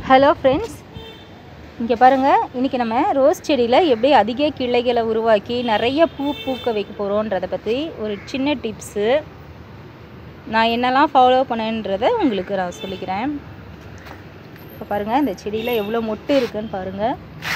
hello friends இங்கே பாருங்கள் இன்றைக்கி நம்ம ரோஸ் செடியில் எப்படி அதிக கிளைகளை உருவாக்கி நிறைய பூ பூக்க வைக்க போகிறோன்றதை பற்றி ஒரு சின்ன டிப்ஸு நான் என்னெல்லாம் ஃபாலோ பண்ணேன்றதை உங்களுக்கு நான் சொல்லிக்கிறேன் இப்போ பாருங்கள் இந்த செடியில் எவ்வளோ மொட்டு இருக்குன்னு பாருங்கள்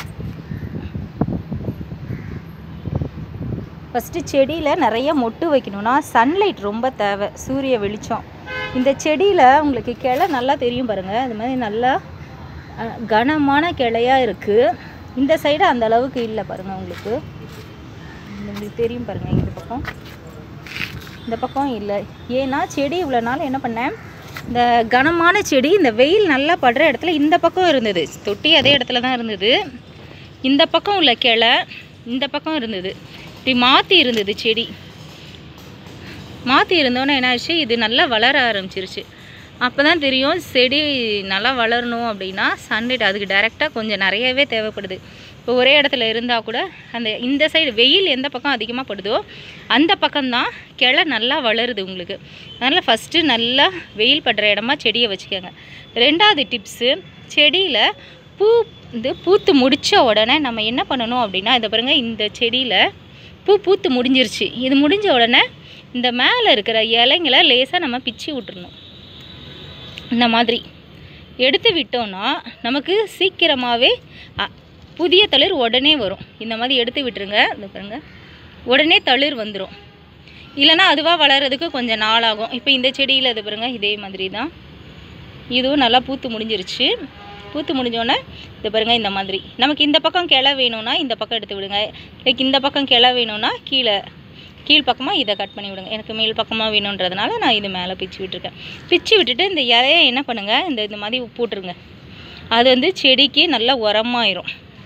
ஃபஸ்ட்டு செடியில் நிறைய மொட்டு வைக்கணும்னா சன்லைட் ரொம்ப தேவை சூரிய வெளிச்சம் இந்த செடியில் உங்களுக்கு கிளை நல்லா தெரியும் பாருங்கள் இது மாதிரி நல்லா அஹ், கனமான கிளையாக இருக்குது இந்த சைடு அந்த அளவுக்கு இல்லை பாருங்கள் உங்களுக்கு இது உங்களுக்கு தெரியும் பாருங்கள் இந்த பக்கம் இந்த பக்கம் இல்லை ஏன்னா செடி இவ்வளோ நாள் என்ன பண்ணேன் இந்த கனமான செடி இந்த வெயில் நல்லா படுற இடத்துல இந்த பக்கம் இருந்தது தொட்டி அதே இடத்துல தான் இருந்தது இந்த பக்கம் உள்ள கிளை இந்த பக்கம் இருந்தது இப்படி மாற்றி இருந்தது செடி மாற்றி இருந்தோன்னே என்ன ஆச்சு இது நல்லா வளர ஆரம்பிச்சிருச்சு அப்போ தான் தெரியும் செடி நல்லா வளரணும் அப்படின்னா சன்லைட் அதுக்கு டைரெக்டாக கொஞ்சம் நிறையவே தேவைப்படுது இப்போ ஒரே இடத்துல இருந்தால் கூட அந்த இந்த சைடு வெயில் எந்த பக்கம் அதிகமாக படுதோ அந்த பக்கம்தான் கிளை நல்லா வளருது உங்களுக்கு அதனால் ஃபஸ்ட்டு நல்லா வெயில் படுற இடமா செடியை வச்சுக்கோங்க ரெண்டாவது டிப்ஸு செடியில் பூ இது பூத்து முடித்த உடனே நம்ம என்ன பண்ணணும் அப்படின்னா இதை பாருங்கள் இந்த செடியில் பூ பூத்து முடிஞ்சிருச்சு இது முடிஞ்ச உடனே இந்த மேலே இருக்கிற இலைங்களை லேசாக நம்ம பிச்சு விட்டுறணும் இந்த மாதிரி எடுத்து விட்டோம்னா நமக்கு சீக்கிரமாகவே புதிய தளிர் உடனே வரும் இந்த மாதிரி எடுத்து விட்டுருங்க இந்த பாருங்க உடனே தளிர் வந்துடும் இல்லைன்னா அதுவாக வளர்கிறதுக்கு கொஞ்சம் நாள் ஆகும் இப்போ இந்த செடியில் இது பாருங்க இதே மாதிரி தான் இதுவும் நல்லா பூத்து முடிஞ்சிருச்சு பூத்து முடிஞ்சோடனே இது பாருங்க இந்த மாதிரி நமக்கு இந்த பக்கம் கிளை வேணும்னா இந்த பக்கம் எடுத்து விடுங்க லைக் இந்த பக்கம் கிளை வேணும்னா கீழே கீழ் பக்கமாக இதை கட் பண்ணி விடுங்க எனக்கு மேல் பக்கமாக வேணுன்றதுனால நான் இது மேலே பிச்சு விட்டுருக்கேன் பிச்சு விட்டுட்டு இந்த இலையை என்ன பண்ணுங்கள் இந்த இந்த மாதிரி போட்டுருங்க அது வந்து செடிக்கு நல்லா உரமாயிரும்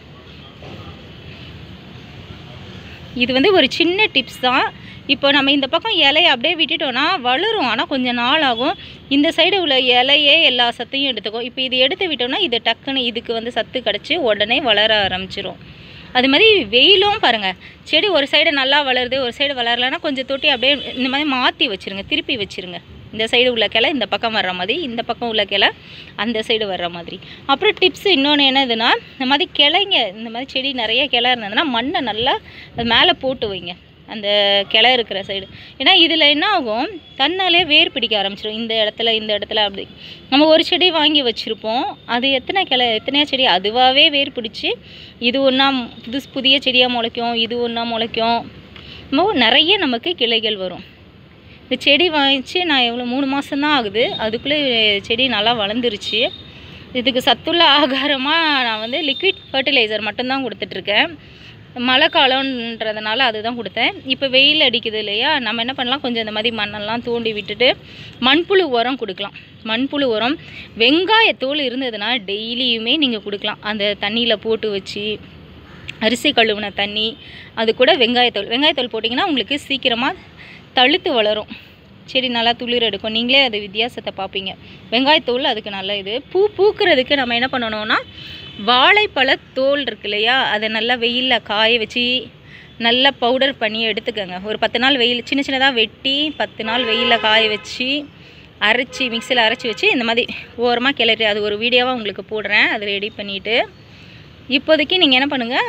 இது வந்து ஒரு சின்ன டிப்ஸ் தான் இப்போ நம்ம இந்த பக்கம் இலையை அப்படியே விட்டுட்டோம்னா வளரும் ஆனால் கொஞ்சம் நாள் ஆகும் இந்த சைடு உள்ள இலையே எல்லா சத்தையும் எடுத்துக்கும் இப்போ இது எடுத்து விட்டோம்னா இது டக்குன்னு இதுக்கு வந்து சத்து கிடச்சி உடனே வளர ஆரம்பிச்சிரும் அது மாதிரி வெயிலும் பாருங்கள் செடி ஒரு சைடு நல்லா வளருது ஒரு சைடு வளரலைன்னா கொஞ்சம் தொட்டி அப்படியே இந்த மாதிரி மாற்றி வச்சுருங்க திருப்பி வச்சுருங்க இந்த சைடு உள்ள கிளை இந்த பக்கம் வர்ற மாதிரி இந்த பக்கம் உள்ள கிளை அந்த சைடு வர்ற மாதிரி அப்புறம் டிப்ஸ் இன்னொன்று என்னதுன்னா இந்த மாதிரி கிளைங்க இந்த மாதிரி செடி நிறைய கிளை இருந்ததுன்னா மண்ணை நல்லா அது மேலே போட்டு வைங்க அந்த கிளை இருக்கிற சைடு ஏன்னா இதில் என்ன ஆகும் தன்னாலே வேர் பிடிக்க ஆரம்பிச்சிடும் இந்த இடத்துல இந்த இடத்துல அப்படி நம்ம ஒரு செடி வாங்கி வச்சுருப்போம் அது எத்தனை கிளை எத்தனையோ செடி அதுவாகவே வேர் பிடிச்சி இது ஒன்றா புதுசு புதிய செடியாக முளைக்கும் இது ஒன்றா முளைக்கும் நம்ம நிறைய நமக்கு கிளைகள் வரும் இந்த செடி வாங்கிச்சு நான் எவ்வளோ மூணு மாதம்தான் ஆகுது அதுக்குள்ளே செடி நல்லா வளர்ந்துருச்சு இதுக்கு சத்துள்ள ஆகாரமாக நான் வந்து லிக்விட் ஃபர்டிலைசர் மட்டும்தான் கொடுத்துட்ருக்கேன் மழை காலம்ன்றதுனால அதுதான் கொடுத்தேன் இப்போ வெயில் அடிக்குது இல்லையா நம்ம என்ன பண்ணலாம் கொஞ்சம் இந்த மாதிரி மண்ணெல்லாம் தூண்டி விட்டுட்டு மண்புழு உரம் கொடுக்கலாம் மண்புழு உரம் வெங்காயத்தோல் இருந்ததுன்னா டெய்லியுமே நீங்கள் கொடுக்கலாம் அந்த தண்ணியில் போட்டு வச்சு அரிசி கழுவுன தண்ணி அது கூட வெங்காயத்தோல் வெங்காயத்தோல் போட்டிங்கன்னா உங்களுக்கு சீக்கிரமாக தழுத்து வளரும் செடி நல்லா துளிர் எடுக்கும் நீங்களே அது வித்தியாசத்தை பார்ப்பீங்க வெங்காயத்தோல் அதுக்கு நல்ல இது பூ பூக்கிறதுக்கு நம்ம என்ன பண்ணணும்னா வாழைப்பழ தோல் இருக்கு இல்லையா அதை நல்லா வெயிலில் காய வச்சு நல்லா பவுடர் பண்ணி எடுத்துக்கோங்க ஒரு பத்து நாள் வெயில் சின்ன சின்னதாக வெட்டி பத்து நாள் வெயிலில் காய வச்சு அரைச்சி மிக்சியில் அரைச்சி வச்சு இந்த மாதிரி ஓரமாக கிளறி அது ஒரு வீடியோவாக உங்களுக்கு போடுறேன் அதை ரெடி பண்ணிவிட்டு இப்போதைக்கு நீங்கள் என்ன பண்ணுங்கள்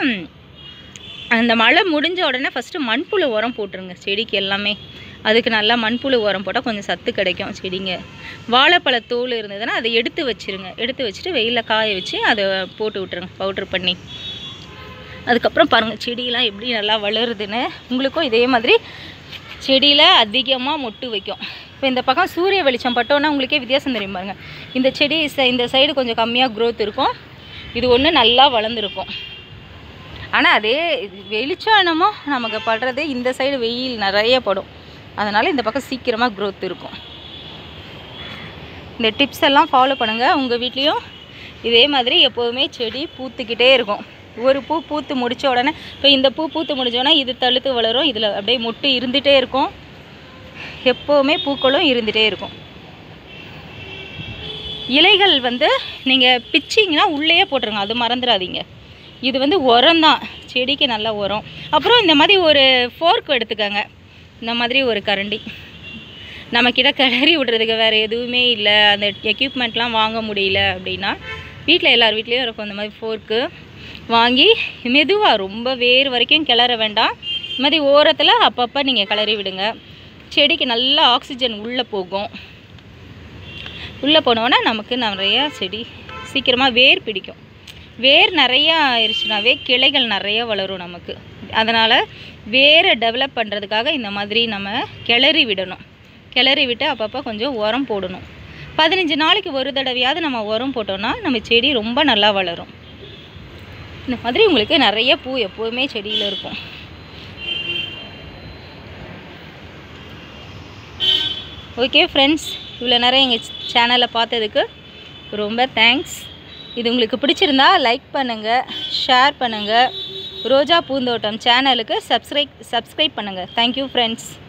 அந்த மழை முடிஞ்ச உடனே ஃபஸ்ட்டு மண்புழு உரம் போட்டுருங்க செடிக்கு எல்லாமே அதுக்கு நல்லா மண்புழு உரம் போட்டால் கொஞ்சம் சத்து கிடைக்கும் செடிங்க வாழைப்பழ தோல் இருந்ததுன்னா அதை எடுத்து வச்சிருங்க எடுத்து வச்சுட்டு வெயிலில் காய வச்சு அதை போட்டு விட்டுருங்க பவுட்ரு பண்ணி அதுக்கப்புறம் பாருங்கள் செடியெலாம் எப்படி நல்லா வளருதுன்னு உங்களுக்கும் இதே மாதிரி செடியில் அதிகமாக மொட்டு வைக்கும் இப்போ இந்த பக்கம் சூரிய வெளிச்சம் பட்டோன்னா உங்களுக்கே வித்தியாசம் தெரியும் பாருங்கள் இந்த செடி ச- இந்த சைடு கொஞ்சம் கம்மியாக growth இருக்கும் இது ஒன்று நல்லா வளர்ந்துருக்கும் ஆனால் அதே வெளிச்சம் என்னமோ நமக்கு படுறது இந்த சைடு வெயில் நிறைய படும் அதனால் இந்த பக்கம் சீக்கிரமாக growth இருக்கும் இந்த டிப்ஸ் எல்லாம் ஃபாலோ பண்ணுங்கள் உங்கள் வீட்லேயும் இதே மாதிரி எப்போதுமே செடி பூத்துக்கிட்டே இருக்கும் ஒரு பூ பூத்து முடிச்ச உடனே இப்போ இந்த பூ பூத்து முடிச்ச உடனே இது தழுத்து வளரும் இதில் அப்படியே மொட்டு இருந்துகிட்டே இருக்கும் எப்போவுமே பூக்களும் இருந்துகிட்டே இருக்கும் இலைகள் வந்து நீங்கள் பிச்சிங்கன்னா உள்ளேயே போட்டுருங்க அது மறந்துடாதீங்க இது வந்து உரம் தான் செடிக்கு நல்ல உரம் அப்புறம் இந்த மாதிரி ஒரு ஃபோர்க் எடுத்துக்கோங்க இந்த மாதிரி ஒரு கரண்டி நம்மக்கிட்ட கிளறி விடுறதுக்கு வேறு எதுவுமே இல்லை அந்த எக்யூப்மெண்ட்லாம் வாங்க முடியல அப்படின்னா வீட்டில் எல்லார் வீட்லேயும் இருக்கும் இந்த மாதிரி ஃபோர்க்கு வாங்கி மெதுவாக ரொம்ப வேர் வரைக்கும் கிளற வேண்டாம் இந்த மாதிரி ஓரத்தில் அப்பப்போ நீங்கள் கிளறி விடுங்க செடிக்கு நல்லா ஆக்சிஜன் உள்ளே போகும் உள்ளே போனோன்னா நமக்கு நிறைய செடி சீக்கிரமாக வேர் பிடிக்கும் வேர் நிறையா ஆயிடுச்சுனாவே கிளைகள் நிறைய வளரும் நமக்கு அதனால் வேரை டெவலப் பண்ணுறதுக்காக இந்த மாதிரி நம்ம கிளறி விடணும் கிளறி விட்டு அப்பப்போ கொஞ்சம் உரம் போடணும் பதினஞ்சு நாளைக்கு ஒரு தடவையாவது நம்ம உரம் போட்டோம்னா நம்ம செடி ரொம்ப நல்லா வளரும் இந்த மாதிரி உங்களுக்கு நிறைய பூ எப்போதுமே செடியில் இருக்கும் ஓகே ஃப்ரெண்ட்ஸ் இவ்வளோ நேரம் எங்கள் சேனலை பார்த்ததுக்கு ரொம்ப தேங்க்ஸ் இது உங்களுக்கு பிடிச்சிருந்தா லைக் பண்ணுங்கள் ஷேர் பண்ணுங்கள் ரோஜா பூந்தோட்டம் சேனலுக்கு சப்ஸ்கிரைப் சப்ஸ்கிரைப் பண்ணுங்கள் தேங்க்யூ ஃப்ரெண்ட்ஸ்